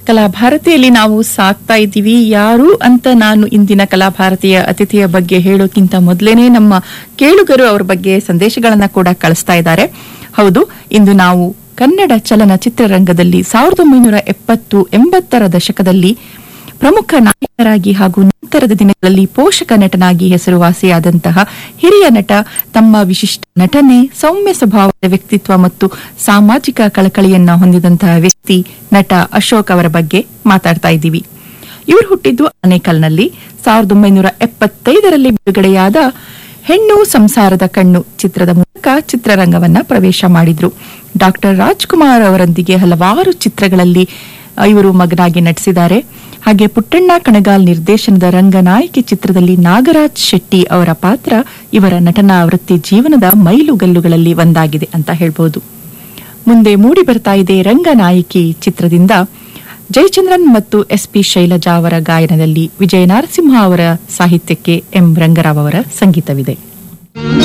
ಕಲಾಭಾರತಿಯಲ್ಲಿ ನಾವು ಸಾಕ್ತಾ ಇದ್ದೀವಿ ಯಾರು ಅಂತ ನಾನು ಇಂದಿನ ಕಲಾಭಾರತಿಯ ಅತಿಥಿಯ ಬಗ್ಗೆ ಹೇಳೋಕ್ಕಿಂತ ಮೊದಲೇನೆ ನಮ್ಮ ಕೇಳುಗರು ಅವರ ಬಗ್ಗೆ ಸಂದೇಶಗಳನ್ನ ಕೂಡ ಕಳಿಸ್ತಾ ಇದ್ದಾರೆ ಹೌದು ಇಂದು ನಾವು ಕನ್ನಡ ಚಲನಚಿತ್ರರಂಗದಲ್ಲಿ ಸಾವಿರದ ಒಂಬೈನೂರ ಎಪ್ಪತ್ತು ಎಂಬತ್ತರ ದಶಕದಲ್ಲಿ ಪ್ರಮುಖ ನಾಯಕರಾಗಿ ಹಾಗೂ ನಂತರದ ದಿನಗಳಲ್ಲಿ ಪೋಷಕ ನಟನಾಗಿ ಹೆಸರುವಾಸಿಯಾದಂತಹ ಹಿರಿಯ ನಟ ತಮ್ಮ ವಿಶಿಷ್ಟ ನಟನೆ ಸೌಮ್ಯ ಸ್ವಭಾವದ ವ್ಯಕ್ತಿತ್ವ ಮತ್ತು ಸಾಮಾಜಿಕ ಕಳಕಳಿಯನ್ನ ಹೊಂದಿದಂತಹ ವ್ಯಕ್ತಿ ನಟ ಅಶೋಕ್ ಅವರ ಬಗ್ಗೆ ಮಾತಾಡ್ತಾ ಇದ್ದೀವಿ ಇವರು ಹುಟ್ಟಿದ್ದು ಆನೇಕಲ್ನಲ್ಲಿ ಸಾವಿರದ ಒಂಬೈನೂರ ಎಪ್ಪತ್ತೈದರಲ್ಲಿ ಬಿಡುಗಡೆಯಾದ ಹೆಣ್ಣು ಸಂಸಾರದ ಕಣ್ಣು ಚಿತ್ರದ ಮೂಲಕ ಚಿತ್ರರಂಗವನ್ನ ಪ್ರವೇಶ ಮಾಡಿದ್ರು ಡಾಕ್ಟರ್ ರಾಜ್ಕುಮಾರ್ ಅವರೊಂದಿಗೆ ಹಲವಾರು ಚಿತ್ರಗಳಲ್ಲಿ ಆ, ಇವರು ಮಗನಾಗಿ ನಟಿಸಿದ್ದಾರೆ ಹಾಗೆ ಪುಟ್ಟಣ್ಣ ಕಣಗಾಲ್ ನಿರ್ದೇಶನದ ರಂಗನಾಯಕಿ ಚಿತ್ರದಲ್ಲಿ ನಾಗರಾಜ್ ಶೆಟ್ಟಿ ಅವರ ಪಾತ್ರ ಇವರ ನಟನಾ ವೃತ್ತಿ ಜೀವನದ ಮೈಲುಗಲ್ಲುಗಳಲ್ಲಿ ಒಂದಾಗಿದೆ ಅಂತ ಹೇಳ್ಬೋದು ಮುಂದೆ ಮೂಡಿ ಬರ್ತಾ ಇದೆ ರಂಗನಾಯಕಿ ಚಿತ್ರದಿಂದ ಜಯಚಂದ್ರನ್ ಮತ್ತು ಎಸ್ ಪಿ ಶೈಲಜಾ ಅವರ ಗಾಯನದಲ್ಲಿ ವಿಜಯ ನರಸಿಂಹ ಅವರ ಸಾಹಿತ್ಯಕ್ಕೆ ಎಂ ರಂಗರಾವ್ ಅವರ ಸಂಗೀತವಿದೆ